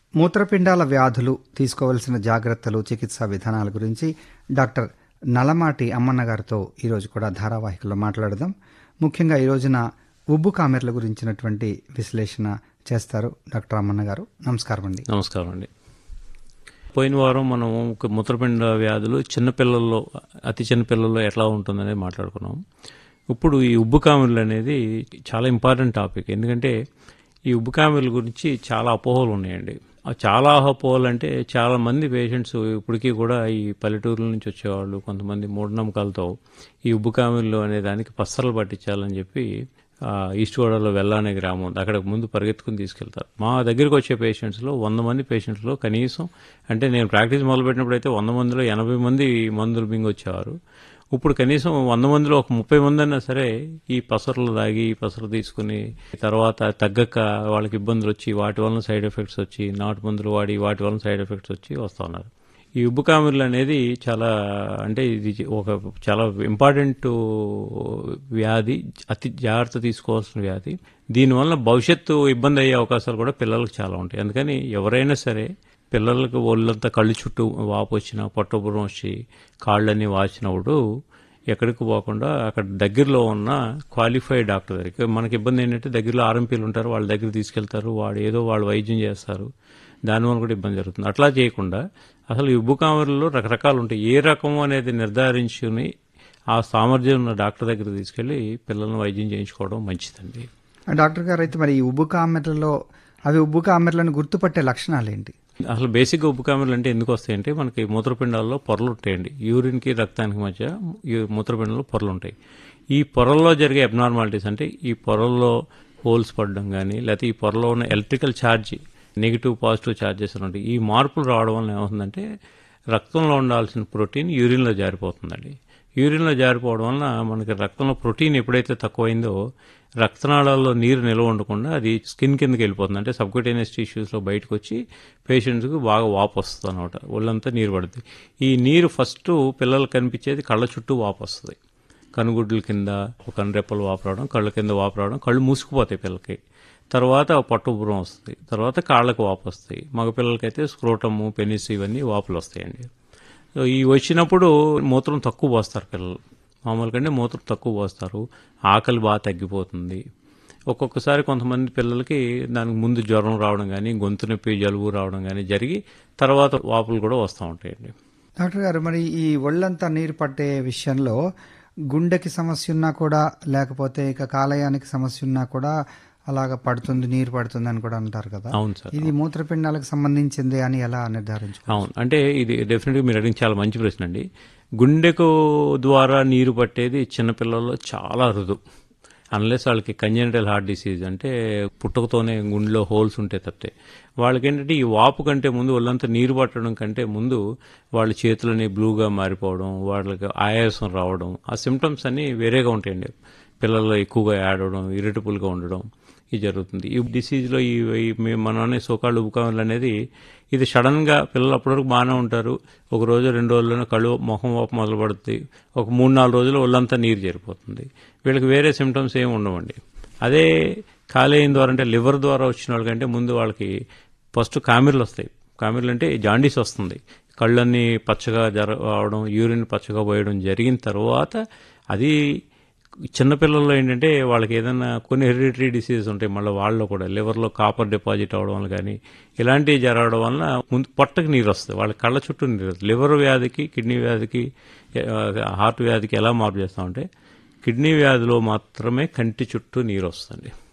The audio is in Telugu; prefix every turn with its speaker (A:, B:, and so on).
A: మూత్రపిండాల వ్యాధులు తీసుకోవలసిన జాగ్రత్తలు చికిత్సా విధానాల గురించి డాక్టర్ నలమాటి అమ్మన్న గారితో ఈరోజు కూడా ధారావాహికలో మాట్లాడదాం ముఖ్యంగా ఈ రోజున ఉబ్బు కామెర్ల గురించినటువంటి విశ్లేషణ చేస్తారు డాక్టర్ అమ్మన్న గారు నమస్కారం అండి
B: నమస్కారం అండి పోయిన వారం మనం ఒక మూత్రపిండ వ్యాధులు చిన్నపిల్లల్లో అతి చిన్న పిల్లల్లో ఎట్లా ఉంటుందనేది మాట్లాడుకున్నాం ఇప్పుడు ఈ ఉబ్బు కామెర్లు అనేది చాలా ఇంపార్టెంట్ టాపిక్ ఎందుకంటే ఈ ఉబ్బు కామెర్ల గురించి చాలా అపోహలు ఉన్నాయండి ఆ చాలా అపోహలు అంటే చాలా మంది పేషెంట్స్ ఇప్పటికీ కూడా ఈ పల్లెటూరుల నుంచి వచ్చేవాళ్ళు కొంతమంది మూఢనమ్మకాలతో ఈ ఉబ్బు కామెర్లు అనే దానికి పస్తరలు పట్టించాలని చెప్పి ఆ, ఈస్ట్ గోదావరిలో వెల్ల అనే గ్రామం ఉంది అక్కడ ముందు పరిగెత్తుకుని తీసుకెళ్తారు మా దగ్గరికి వచ్చే పేషెంట్స్లో వంద మంది పేషెంట్స్లో కనీసం అంటే నేను ప్రాక్టీస్ మొదలుపెట్టినప్పుడు అయితే వంద మందిలో ఎనభై మంది మందులు బింగి వచ్చేవారు ఇప్పుడు కనీసం వంద మందిలో ఒక ముప్పై మంది అయినా సరే ఈ పసర్లు తాగి ఈ పసరు తీసుకుని తర్వాత తగ్గక వాళ్ళకి ఇబ్బందులు వచ్చి వాటి వలన సైడ్ ఎఫెక్ట్స్ వచ్చి నాటు మందులు వాడి వాటి వలన సైడ్ ఎఫెక్ట్స్ వచ్చి వస్తూ ఉన్నారు ఈ ఉబ్బు కామెర్లు అనేది చాలా అంటే ఇది ఒక చాలా ఇంపార్టెంట్ వ్యాధి అతి జాగ్రత్త తీసుకోవాల్సిన వ్యాధి దీనివల్ల భవిష్యత్తు ఇబ్బంది అయ్యే అవకాశాలు కూడా పిల్లలకు చాలా ఉంటాయి అందుకని ఎవరైనా సరే పిల్లలకు ఒళ్ళంతా కళ్ళు చుట్టూ వాపు వచ్చినా పొట్టబురం వచ్చి కాళ్ళన్నీ వాచినప్పుడు ఎక్కడికి పోకుండా అక్కడ దగ్గరలో ఉన్న క్వాలిఫైడ్ డాక్టర్ దగ్గరికి మనకి ఇబ్బంది ఏంటంటే దగ్గరలో ఆర్ఎంపీలు ఉంటారు వాళ్ళ దగ్గర తీసుకెళ్తారు వాడు ఏదో వాళ్ళు వైద్యం చేస్తారు దానివల్ల కూడా ఇబ్బంది జరుగుతుంది అట్లా చేయకుండా అసలు ఈ ఉబ్బు కామెర్లలో రకరకాలు ఉంటాయి ఏ రకం అనేది నిర్ధారించుకుని ఆ సామర్థ్యం ఉన్న డాక్టర్ దగ్గర తీసుకెళ్లి పిల్లలను వైద్యం చేయించుకోవడం మంచిదండి
A: డాక్టర్ గారు అయితే మరి ఈ ఉబ్బు కామెర్లలో అవి ఉబ్బు కామెర్లను గుర్తుపట్టే లక్షణాలు ఏంటి
B: అసలు బేసిక్గా ఉబ్బు కామెర్లు అంటే ఎందుకు వస్తాయంటే మనకి మూత్రపిండాల్లో పొరలు ఉంటాయండి యూరిన్కి రక్తానికి మధ్య ఈ మూత్రపిండాల్లో పొరలు ఉంటాయి ఈ పొరల్లో జరిగే అబ్నార్మాలిటీస్ అంటే ఈ పొరల్లో హోల్స్ పడడం కానీ లేకపోతే ఈ పొరలో ఉన్న electrical charge negative positive charges ఉంటాయి ఈ మార్పులు రావడం వల్ల ఏమవుతుందంటే రక్తంలో ఉండాల్సిన ప్రోటీన్ యూరిన్లో జారిపోతుందండి యూరిన్లో జారిపోవడం వలన మనకి రక్తంలో ప్రోటీన్ ఎప్పుడైతే తక్కువైందో రక్తనాళాల్లో నీరు నిల్వ ఉండకుండా అది స్కిన్ కిందకి వెళ్ళిపోతుంది అంటే సబ్క్యూటేనియస్ టిష్యూస్లో బయటకు వచ్చి పేషెంట్స్కి బాగా వాపు వస్తుంది అనమాట ఒళ్ళంతా నీరు పడుతుంది ఈ నీరు ఫస్ట్ పిల్లలకు కనిపించేది కళ్ళ చుట్టూ వాపు వస్తుంది కనుగుడ్ల కింద కనురెప్పలు వాపు రావడం కళ్ళ కింద వాపు రావడం కళ్ళు మూసుకుపోతాయి పిల్లలకి తర్వాత పట్టుబురం వస్తుంది తర్వాత కాళ్ళకు వాపు వస్తాయి మగ పిల్లలకైతే స్క్రోటము పెనిస్ ఇవన్నీ వాపులు వస్తాయండి సో ఈ వచ్చినప్పుడు మూత్రం తక్కువ పోస్తారు పిల్లలు మామూలు కంటే మూత్రం తక్కువ పోస్తారు ఆకలి బాగా తగ్గిపోతుంది ఒక్కొక్కసారి కొంతమంది పిల్లలకి దానికి ముందు జ్వరం రావడం కానీ గొంతు నొప్పి జలుబు రావడం కానీ జరిగి తర్వాత వాపులు కూడా వస్తూ ఉంటాయండి
A: డాక్టర్ గారు మరి ఈ ఒళ్ళంతా నీరు పట్టే విషయంలో గుండెకి సమస్య ఉన్నా కూడా లేకపోతే ఇక కాలేయానికి సమస్య ఉన్నా కూడా అలాగ పడుతుంది నీరు పడుతుంది అని కూడా అంటారు కదా
B: అవును సార్
A: ఇది మూత్రపిండాలకు సంబంధించింది అని ఎలా నిర్ధారించు
B: అవును అంటే ఇది డెఫినెట్గా మీరు అడిగిన చాలా మంచి ప్రశ్న అండి గుండెకు ద్వారా నీరు పట్టేది చిన్నపిల్లల్లో చాలా అరుదు అన్లెస్ వాళ్ళకి కంజెనిటల్ హార్ట్ డిసీజ్ అంటే పుట్టుకతోనే గుండెలో హోల్స్ ఉంటే తప్పితే వాళ్ళకి ఏంటంటే ఈ వాపు కంటే ముందు వాళ్ళంతా నీరు పట్టడం కంటే ముందు వాళ్ళ చేతులని బ్లూగా మారిపోవడం వాళ్ళకి ఆయాసం రావడం ఆ సిమ్టమ్స్ అన్నీ వేరేగా ఉంటాయండి పిల్లల్లో ఎక్కువగా యాడ్ అవడం ఇరిటబుల్గా ఉండడం ఇది జరుగుతుంది ఈ డిసీజ్లో ఈ ఈ మేము మనం అనే సోకాళ్ళు ఉబుకాములు అనేది ఇది సడన్గా పిల్లలు అప్పటివరకు బాగానే ఉంటారు ఒక రోజు రెండు రోజుల్లోనే కళ్ళు మొహం వాపు మొదలు పడుతుంది ఒక మూడు నాలుగు రోజులు ఒళ్ళంతా నీరు చేరిపోతుంది వీళ్ళకి వేరే సిమ్టమ్స్ ఏమి ఉండవండి అదే కాలేయం ద్వారా అంటే లివర్ ద్వారా వచ్చిన వాళ్ళకంటే ముందు వాళ్ళకి ఫస్ట్ కామెర్లు వస్తాయి కామెర్లు అంటే జాండీస్ వస్తుంది కళ్ళన్నీ పచ్చగా జర అవడం యూరిన్ పచ్చగా పోయడం జరిగిన తర్వాత అది చిన్నపిల్లల్లో ఏంటంటే వాళ్ళకి ఏదైనా కొన్ని హెరిడిటరీ డిసీజెస్ ఉంటాయి మళ్ళీ వాళ్ళలో కూడా లివర్లో కాపర్ డిపాజిట్ అవడం వల్ల కానీ ఇలాంటివి జరగడం వలన ముందు పొట్టకి నీరు వస్తుంది వాళ్ళ కళ్ళ చుట్టూ నీరు వస్తుంది లివర్ వ్యాధికి కిడ్నీ వ్యాధికి హార్ట్ వ్యాధికి ఎలా మార్పు చేస్తామంటే కిడ్నీ వ్యాధిలో మాత్రమే కంటి చుట్టూ నీరు వస్తుంది